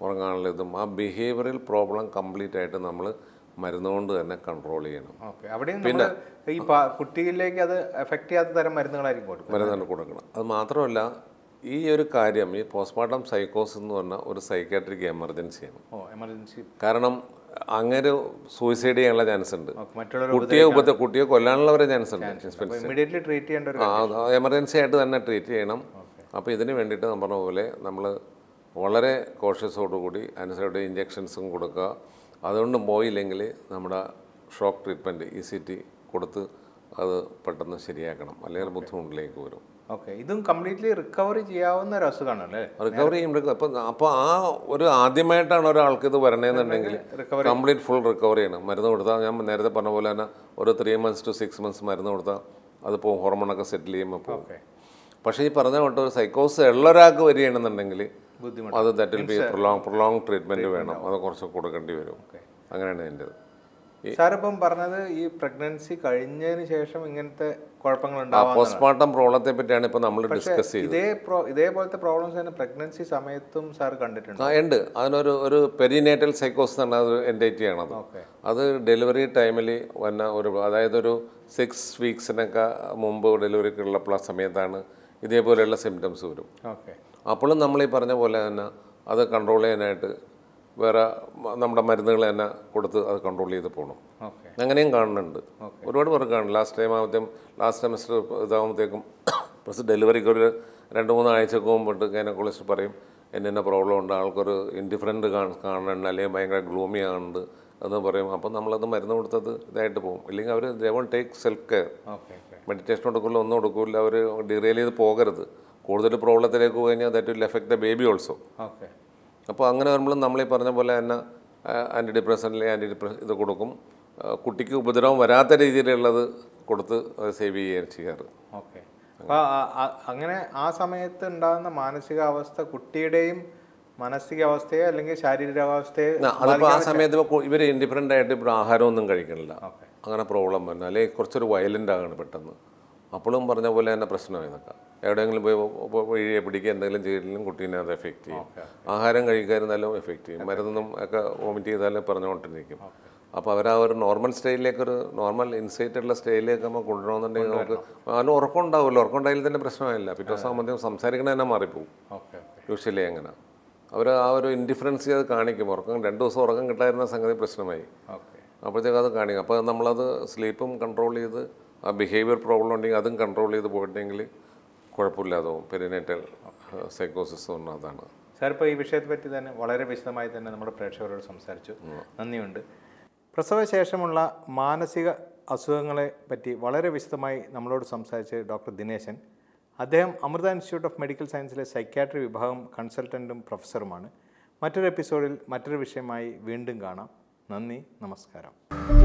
ഉറങ്ങാനുള്ള ഇതും ആ ബിഹേവിയറൽ പ്രോബ്ലം കംപ്ലീറ്റ് ആയിട്ട് നമ്മൾ മരുന്ന് കൊണ്ട് തന്നെ കൺട്രോൾ ചെയ്യണം ഓക്കെ അവിടെയും നമ്മൾ ഈ പ- കുട്ടികളിലേക്ക് അത് എഫക്ട് ചെയ്യാത്ത തരം മരുന്നുകളായിരിക്കും കൊടുക്കുന്നത് മരുന്ന് തന്നെ കൊടുക്കണം അത് മാത്രമല്ല ഈ ഒരു കാര്യം ഈ പോസ്റ്റ്മോർട്ടം സൈക്കോസ് എന്ന് പറഞ്ഞാൽ ഒരു സൈക്കാട്രിക് എമർജൻസിയാണ് ഓ എമർജൻസി കാരണം അങ്ങനെ സൂയിസൈഡ് ചെയ്യാനുള്ള ചാൻസ് ഉണ്ട് ഓക്കെ മറ്റുള്ളവർ കുട്ടിയെ ഉപദ്ര കുട്ടിയെ കൊല്ലാനുള്ള വരെ ചാൻസ് ഉണ്ട് ഇമ്മീഡിയറ്റ്ലി ട്രീറ്റ് ചെയ്യേണ്ട ഒരു എമർജൻസി ആയിട്ട് തന്നെ ട്രീറ്റ് ചെയ്യണം അപ്പോൾ ഇതിന് വേണ്ടിയിട്ട് നമ്മൾ പറഞ്ഞ പോലെ നമ്മൾ വളരെ കോഷ്യസോടുകൂടി അനുസരിച്ച് ഇഞ്ചെക്ഷൻസും കൊടുക്കുക അതുകൊണ്ടും പോയില്ലെങ്കിൽ നമ്മുടെ shock treatment E C T കൊടുത്ത് അത് പെട്ടെന്ന് ശരിയാക്കണം അല്ലെങ്കിൽ ബുദ്ധിമുട്ടിലേക്ക് വരും ഓക്കെ ഇതും കംപ്ലീറ്റ്ലി റിക്കവറി ചെയ്യാവുന്ന ഒരു അസുഖമാണ് അല്ലേ റിക്കവറി ചെയ്യുമ്പോൾ അപ്പം അപ്പോൾ ആ ഒരു ആദ്യമായിട്ടാണ് ഒരാൾക്ക് ഇത് വരണേന്നുണ്ടെങ്കിൽ കംപ്ലീറ്റ് ഫുൾ റിക്കവറി ചെയ്യണം മരുന്ന് കൊടുത്താൽ ഞാൻ നേരത്തെ പറഞ്ഞ പോലെ തന്നെ ഒരു three months to six months മരുന്ന് കൊടുത്താൽ അത് പോകും ഹോർമോണൊക്കെ സെറ്റിൽ ചെയ്യുമ്പോൾ പോകും ഓക്കെ പക്ഷേ ഈ പറഞ്ഞ കൊണ്ട് ഒരു സൈക്കോസ് ഉള്ള ഒരാൾക്ക് വരികയാണെന്നുണ്ടെങ്കിൽ ബുദ്ധിമുട്ട് അത് that will be prolong prolong treatment വേണം അത് കുറച്ച് കൊടുക്കേണ്ടി വരും അങ്ങനെയാണ് എൻ്റെത് സാറിപ്പം പറഞ്ഞത് ഈ പ്രഗ്നൻസി കഴിഞ്ഞതിന് ശേഷം ഇങ്ങനത്തെ കുഴപ്പങ്ങൾ ഉണ്ടാവാം പോസ്റ്റ്മോർട്ടം പ്രോബ്ലത്തെ പറ്റിയാണ് ഇപ്പോൾ നമ്മൾ ഡിസ്കസ് ചെയ്തത് ഇതേ പ്രോ ഇതേപോലത്തെ പ്രോബ്ലംസ് തന്നെ പ്രഗ്നൻസി സമയത്തും സാർ കണ്ടിട്ടുണ്ട് ആ ഉണ്ട് അതിനൊരു ഒരു പെരിനേറ്റൽ സൈക്കോസ് എന്ന് പറഞ്ഞാൽ അത് എൻഡേറ്റ് ചെയ്യണത് ഓക്കെ അത് ഡെലിവറി ടൈമിൽ വന്ന ഒരു അതായത് ഒരു സിക്സ് വീക്സിനൊക്കെ മുമ്പ് ഡെലിവറിക്ക് ഉള്ള സമയത്താണ് ഇതേപോലെയുള്ള സിംറ്റംസ് വരും ഓക്കെ അപ്പോഴും നമ്മൾ ഈ പറഞ്ഞ പോലെ തന്നെ അത് കൺട്രോൾ ചെയ്യാനായിട്ട് വേറെ മ- നമ്മുടെ മരുന്നുകൾ തന്നെ കൊടുത്ത് അത് കൺട്രോൾ ചെയ്ത് പോകണം ഓക്കെ അങ്ങനെയും കാണുന്നുണ്ട് ഒരുപാട് പേർക്ക് കാണും ലാസ്റ്റ് ടൈം ആകുമ്പോഴത്തേക്കും ലാസ്റ്റ് സെമസ്റ്റർ ഇതാകുമ്പോഴത്തേക്കും പ്ലസ് ഡെലിവറിക്ക് ഒരു രണ്ട് മൂന്ന് ആഴ്ചക്ക് മുമ്പിട്ട് ഗൈനക്കോളജിസ്റ്റ് പറയും എന്നെ പ്രോബ്ലം ഉണ്ട് ആൾക്കൊരു ഇൻഡിഫറൻറ്റ് കാണുന്നുണ്ട് അല്ലെങ്കിൽ ഭയങ്കര ഗ്ലൂമി ആകുന്നുണ്ട് എന്ന് പറയും അപ്പം നമ്മളത് മരുന്ന് കൊടുത്തത് ഇതായിട്ട് പോകും ഇല്ലെങ്കിൽ അവർ they won't take self care okay okay meditation കൊടുക്കില്ല ഒന്നും കൊടുക്കില്ല അവർ ഡിറെയിൽ ചെയ്ത് പോകരുത് കൂടുതൽ പ്രോബ്ലത്തിലേക്ക് പോയി കഴിഞ്ഞാൽ that will affect the baby also okay അപ്പോൾ അങ്ങനെ വരുമ്പോൾ നമ്മൾ ഈ പറഞ്ഞ പോലെ തന്നെ ആൻറ്റി ഡിപ്രഷനിലെ ആൻറ്റി ഡിപ്രഷൻ ഇത് കൊടുക്കും ആ, കുട്ടിക്ക് ഉപദ്രവം വരാത്ത രീതിയിലുള്ളത് കൊടുത്ത് അത് സേവ് ചെയ്യുകയാണ് ചെയ്യാറ് ഓക്കെ അപ്പോൾ അങ്ങനെ ആ സമയത്ത് ഉണ്ടാകുന്ന മാനസികാവസ്ഥ കുട്ടിയുടെയും മാനസികാവസ്ഥയെ അല്ലെങ്കിൽ ശാരീരികാവസ്ഥയെ ആ, അതിപ്പോൾ ആ സമയത്ത് ഇപ്പോൾ ഇവർ ഇൻഡിപെൻഡൻ്റ് ആയിട്ട് ഇപ്പോൾ ആഹാരമൊന്നും കഴിക്കണില്ല ഓക്കെ അങ്ങനെ പ്രോബ്ലം വരുന്നത് അല്ലെങ്കിൽ കുറച്ചൊരു വയലൻ്റ് ആകണം പെട്ടെന്ന് അപ്പോഴും പറഞ്ഞ പോലെ തന്നെ പ്രശ്നമായി ഇതൊക്കെ എവിടെയെങ്കിലും പോയി ഇപ്പോൾ വഴിയെ പിടിക്കുക എന്തെങ്കിലും ചെയ്തില്ലെങ്കിലും കുട്ടീനെ അത് എഫക്റ്റ് ചെയ്യും ആഹാരം കഴിക്കാതിരുന്നാലും എഫക്റ്റ് ചെയ്യും മരുന്നൊന്നും ഒക്കെ വോമിറ്റ് ചെയ്താലും പറഞ്ഞുകൊണ്ടിരിക്കും അപ്പോൾ അവർ ആ ഒരു നോർമൽ സ്റ്റേജിലേക്ക് ഒരു നോർമൽ ഇൻസൈറ്റ് ഉള്ള സ്റ്റേജിലേക്ക് നമ്മൾ കൊണ്ടുവരണമെന്നുണ്ടെങ്കിൽ നമുക്ക് അതിന് ഉറക്കം ഉണ്ടാവില്ല ഉറക്കം ഉണ്ടായാലും തന്നെ പ്രശ്നമായില്ല പിറ്റേ ദിവസം ആകുമ്പോഴത്തേക്കും സംസാരിക്കണ തന്നെ മാറിപ്പോവും ഓക്കെ ഓക്കെ യൂഷ്വലി അങ്ങനെ അവർ ആ ഒരു ഇൻഡിഫറൻസ് അത് കാണിക്കും ഉറക്കം രണ്ട് ദിവസം ഉറക്കം കിട്ടായിരുന്ന സംഗതി പ്രശ്നമായി ഓക്കെ അപ്പോഴത്തേക്ക് അത് കാണിക്കും അപ്പോൾ നമ്മളത് സ്ലീപ്പും കൺട്രോൾ ചെയ്ത് ആ ബിഹേവിയർ പ്രോബ്ലം ഉണ്ടെങ്കിൽ അതും കൺട്രോൾ ചെയ്ത് പോയിട്ടുണ്ടെങ്കിൽ കുഴപ്പമില്ലാതെ പോകും പെരിനേറ്റൽ സൈക്കോസിസ് എന്ന് പറഞ്ഞാൽ അതാണ് സാർ ഇപ്പോൾ ഈ വിഷയത്തെ പറ്റി തന്നെ വളരെ വിശദമായി തന്നെ നമ്മുടെ പ്രേക്ഷകരോട് സംസാരിച്ചു നന്ദിയുണ്ട് പ്രസവശേഷമുള്ള മാനസിക അസുഖങ്ങളെ പറ്റി വളരെ വിശദമായി നമ്മളോട് സംസാരിച്ച് ഡോക്ടർ ദിനേശൻ അദ്ദേഹം അമൃത ഇൻസ്റ്റിറ്റ്യൂട്ട് ഓഫ് മെഡിക്കൽ സയൻസിലെ സൈക്യാട്രി വിഭാഗം കൺസൾട്ടൻറ്റും പ്രൊഫസറുമാണ് മറ്റൊരു എപ്പിസോഡിൽ മറ്റൊരു വിഷയമായി വീണ്ടും കാണാം നന്ദി നമസ്കാരം